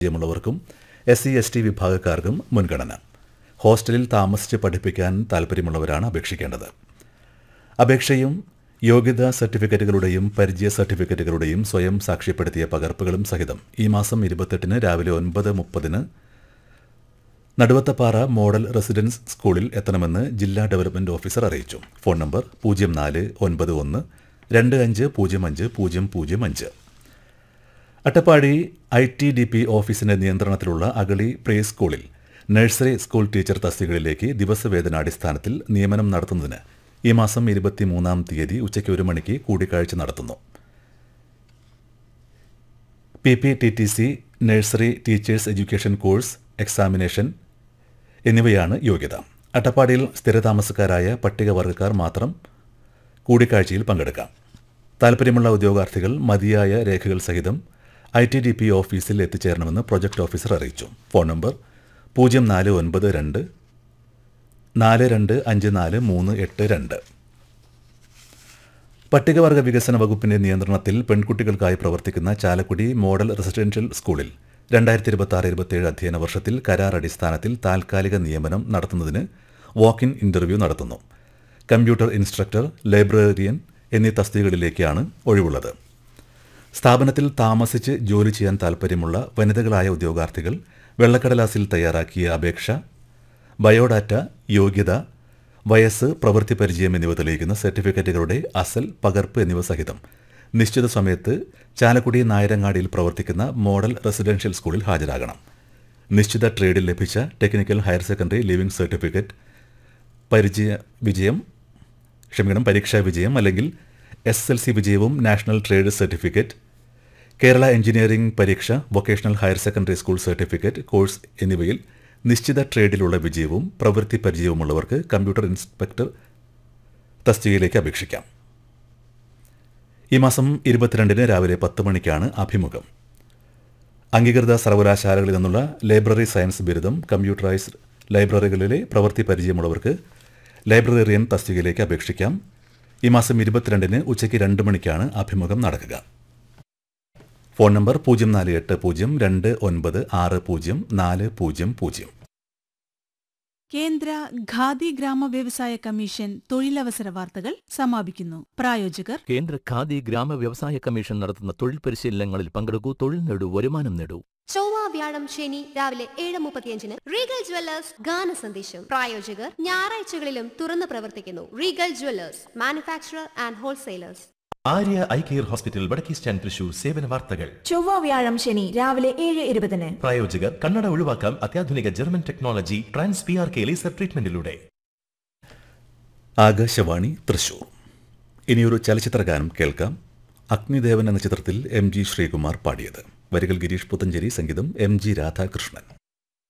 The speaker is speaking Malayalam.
പരിചയമുള്ളവർക്കും എസ് സി എസ് ടി വിഭാഗക്കാർക്കും മുൻഗണന ഹോസ്റ്റലിൽ താമസിച്ച് പഠിപ്പിക്കാൻ താൽപ്പര്യമുള്ളവരാണ് അപേക്ഷിക്കേണ്ടത് അപേക്ഷയും യോഗ്യതാ സർട്ടിഫിക്കറ്റുകളുടെയും പരിചയ സർട്ടിഫിക്കറ്റുകളുടെയും സ്വയം സാക്ഷ്യപ്പെടുത്തിയ പകർപ്പുകളും സഹിതം ഈ മാസം ഇരുപത്തെട്ടിന് രാവിലെ ഒൻപത് മുപ്പതിന് നടുവത്തപ്പാറ മോഡൽ റെസിഡൻസ് സ്കൂളിൽ എത്തണമെന്ന് ജില്ലാ ഡെവലപ്മെന്റ് ഓഫീസർ അറിയിച്ചു ഫോൺ നമ്പർ പൂജ്യം നാല് ഒൻപത് ഒന്ന് രണ്ട് അഞ്ച് പൂജ്യം അഞ്ച് പൂജ്യം പൂജ്യം അഞ്ച് Attappadi I T D P ഓഫീസിന്റെ നിയന്ത്രണത്തിലുള്ള അഗളി പ്രീ സ്കൂളിൽ നഴ്സറി സ്കൂൾ ടീച്ചർ തസ്തികകളിലേക്ക് ദിവസവേതനാടിസ്ഥാനത്തിൽ നിയമനം നടത്തുന്നതിന് ഈ മാസം ഇരുപത്തിമൂന്നാം തീയതി ഉച്ചയ്ക്ക് ഒരു മണിക്ക് കൂടിക്കാഴ്ച നടത്തുന്നു P P T T C nursery teachers education course examination എന്നിവയാണ് യോഗ്യത അട്ടപ്പാടിയിൽ സ്ഥിരതാമസക്കാരായ പട്ടികവർഗക്കാർ മാത്രം കൂടിക്കാഴ്ചയിൽ പങ്കെടുക്കാം താൽപ്പര്യമുള്ള ഉദ്യോഗാർത്ഥികൾ മതിയായ രേഖകൾ സഹിതം ഐ ടി ഡി പി ഓഫീസിൽ എത്തിച്ചേരണമെന്ന് പ്രൊജക്ട് ഓഫീസർ അറിയിച്ചു ഫോൺ നമ്പർ പൂജ്യം നാല് ഒൻപത് രണ്ട് നാല് രണ്ട് അഞ്ച് നാല് മൂന്ന് എട്ട് രണ്ട് പട്ടികവർഗ വികസന വകുപ്പിന്റെ നിയന്ത്രണത്തിൽ പെൺകുട്ടികൾക്കായി പ്രവർത്തിക്കുന്ന ചാലക്കുടി മോഡൽ റെസിഡൻഷ്യൽ സ്കൂളിൽ രണ്ടായിരത്തി ഇരുപത്തി ആറ് ഇരുപത്തിയേഴ് അധ്യയന വർഷത്തിൽ കരാർ അടിസ്ഥാനത്തിൽ താൽക്കാലിക നിയമനം നടത്തുന്നതിന് വാക്ക് ഇൻ ഇന്റർവ്യൂ നടത്തുന്നു കമ്പ്യൂട്ടർ ഇൻസ്ട്രക്ടർ ലൈബ്രറിയൻ എന്നീ തസ്തികകളിലേക്കാണ് ഒഴിവുള്ളത് സ്ഥാപനത്തിൽ താമസിച്ച് ജോലി ചെയ്യാൻ താൽപ്പര്യമുള്ള വനിതകളായ ഉദ്യോഗാർത്ഥികൾ വെള്ളക്കടലാസിൽ തയ്യാറാക്കിയ അപേക്ഷ ബയോഡാറ്റ യോഗ്യത വയസ്സ് പ്രവൃത്തി പരിചയം എന്നിവ തെളിയിക്കുന്ന സർട്ടിഫിക്കറ്റുകളുടെ അസൽ പകർപ്പ് എന്നിവ സഹിതം നിശ്ചിത സമയത്ത് ചാലക്കുടി നായരങ്ങാടിയിൽ പ്രവർത്തിക്കുന്ന മോഡൽ റെസിഡൻഷ്യൽ സ്കൂളിൽ ഹാജരാകണം നിശ്ചിത ട്രേഡിൽ ലഭിച്ച technical higher secondary leaving certificate പരിചയ വിജയം ക്ഷമിക്കണം പരീക്ഷാ വിജയം അല്ലെങ്കിൽ എസ് എൽ സി വിജയവും national trade certificate Kerala engineering പരീക്ഷ vocational higher secondary school certificate course എന്നിവയിൽ നിശ്ചിത ട്രേഡിലുള്ള വിജയവും പ്രവൃത്തി പരിചയവുമുള്ളവർക്ക് കമ്പ്യൂട്ടർ ഇൻസ്പെക്ടർ തസ്തികയിലേക്ക് അപേക്ഷിക്കാം ഈ മാസം ഇരുപത്തിരണ്ടിന് രാവിലെ പത്ത് മണിക്കാണ് അഭിമുഖം അംഗീകൃത സർവകലാശാലകളിൽ നിന്നുള്ള ലൈബ്രറി സയൻസ് ബിരുദം കമ്പ്യൂട്ടറൈസ്ഡ് ലൈബ്രറികളിലെ പ്രവൃത്തി പരിചയമുള്ളവർക്ക് ലൈബ്രറിയൻ തസ്തികയിലേക്ക് അപേക്ഷിക്കാം ഈ മാസം ഇരുപത്തിരണ്ടിന് ഉച്ചയ്ക്ക് രണ്ട് മണിക്കാണ് അഭിമുഖം നടക്കുക ഫോൺ നമ്പർ പൂജ്യം നാല് എട്ട് പൂജ്യം രണ്ട് ഒൻപത് ആറ് പൂജ്യം നാല് പൂജ്യം പൂജ്യം കേന്ദ്ര ഖാദി ഗ്രാമ വ്യവസായ കമ്മീഷൻ തൊഴിലവസര വാർത്തകൾ സമാപിക്കുന്നു പ്രായോജകർ കേന്ദ്ര ഖാദി ഗ്രാമ വ്യവസായ കമ്മീഷൻ നടത്തുന്ന തൊഴിൽ പരിശീലനങ്ങളിൽ പങ്കെടുക്കൂ തൊഴിൽ നേടൂ വരുമാനം നേടൂ ചൊവ്വ വ്യാഴം ശനി രാവിലെ ഏഴ് മുപ്പത്തിയഞ്ചിന് റീഗൽ ജ്വല്ലേഴ്സ് ഗാന സന്ദേശം പ്രായോജകർ ഞായറാഴ്ചകളിലും തുറന്നു പ്രവർത്തിക്കുന്നു Regal jewellers manufacturer and wholesalers Arya eye care hospital വടക്കേ സ്റ്റാൻഡ് തൃശൂർ സേവന വാർത്തകൾ ചൊവ്വ വ്യാഴം ശനി രാവിലെ ഏഴ് ഇരുപതിന് പ്രായോജകർ കണ്ണട ഒഴിവാക്കാം അത്യാധുനിക German technology trans P R K laser ട്രീറ്റ്മെന്റിലൂടെ ആകാശവാണി തൃശൂർ ഇനിയൊരു ചലച്ചിത്ര ഗാനം കേൾക്കാം അഗ്നിദേവൻ എന്ന ചിത്രത്തിൽ എം ജി ശ്രീകുമാർ പാടിയത് വരികൾ ഗിരീഷ് പുത്തഞ്ചേരി സംഗീതം എം ജി രാധാകൃഷ്ണൻ